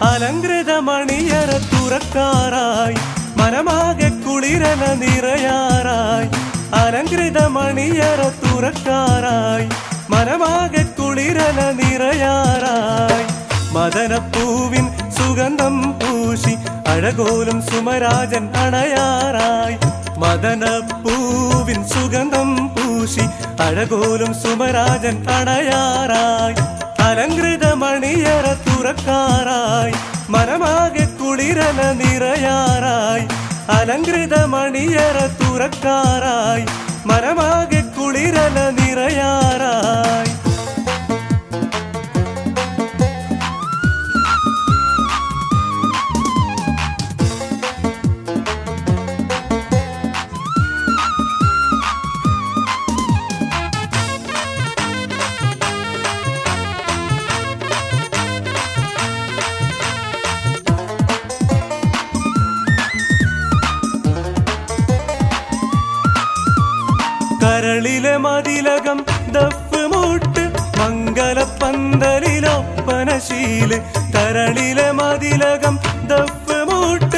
അലങ്കൃത മണിയറ തുറക്കാറായി മനമാകെ കുളിരല നിറയാറായി അലങ്കൃത മണിയറ തുറക്കാറായി മനമാകെ കുളിരല നിറയാറായി മദനപ്പൂവിൻ സുഗന്ധം പൂശി അഴകോലും സുമരാജൻ അണയാറായി മദനപ്പൂവിൻ സുഗന്ധം പൂശി അഴകോലും സുമരാജൻ അണയാറായി അലങ്കൃത മണിയറ തുറക്കാറായി മനമാകെ കുളിരല നിറയാറായി അലങ്കൃത മണിയറ തുറക്കാറായി മനമാകെ കുളിരല നിറയാറായി കരളിലെ മതിലകം ദഫ് മൂട്ട് മംഗലപ്പന്തലിലൊപ്പനശീല് കരളിലെ മതിലകം ദഫ് മൂട്ട്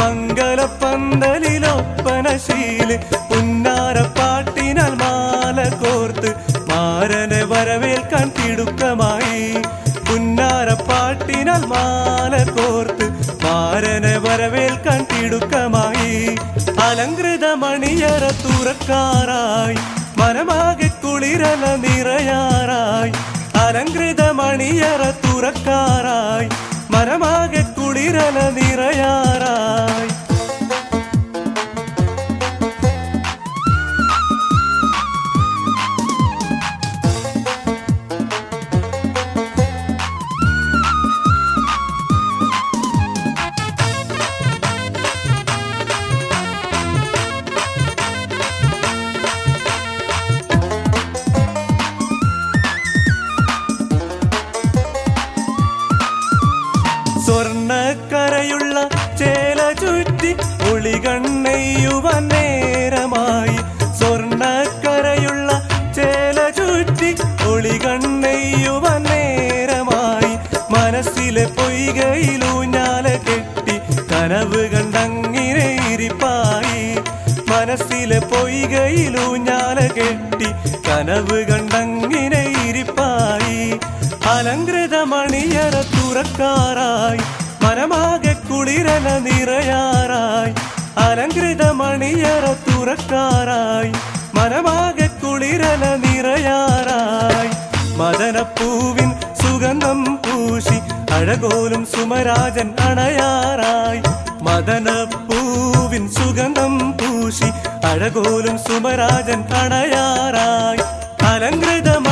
മംഗലപ്പന്തലിലൊപ്പനശീല് പുന്നാരപ്പാട്ടിനാൽ മാല കോർത്ത് മാരനെ വരവേൽക്കാൻ തിടുക്കമായി പുന്നാരപ്പാട്ടിനാൽ മാല കോർത്ത് മാരനെ വരവേൽക്കാൻ തിടുക്കമായി അലങ്കൃത മണിയറ തുറക്കാറായി മനമാകെ കുളിരല നിറയാറായി അലങ്കൃത മണിയറ തുറക്കാറായി മനമാകെ കുളിരല നിറയാറായി സ്വർണ്ണക്കരയുള്ള ചേല ചുറ്റി ഒളികണ്ണയ്യുവൻ നേരമായി സ്വർണ്ണക്കരയുള്ള ചേല ചുറ്റി ഒളികണ്ണയ്യുവൻ നേരമായി മനസ്സിലെ പൊയ്കയിലൂഞ്ഞാല കെട്ടി കനവ് കണ്ടങ്ങിനെ ഇരിപ്പായി മനസ്സിലെ പൊയ്കയിലൂഞ്ഞാല കെട്ടി കനവ് കണ്ടങ്ങിനെ ഇരിപ്പായി അലങ്കൃത മണിയറ തുറക്കാറായി മനമാകെ കുളിരല നിറയാറായി അലങ്കൃത മണിയറ തുറക്കാറായി മനമാകെ കുളിരല നിറയാറായി മദനപ്പൂവിൻ സുഗന്ധം പൂശി അഴകോലും സുമരാജൻ അണയാറായി മദനപ്പൂവിൻ സുഗന്ധം പൂശി അഴകോലും സുമരാജൻ അണയാറായി അലങ്കൃത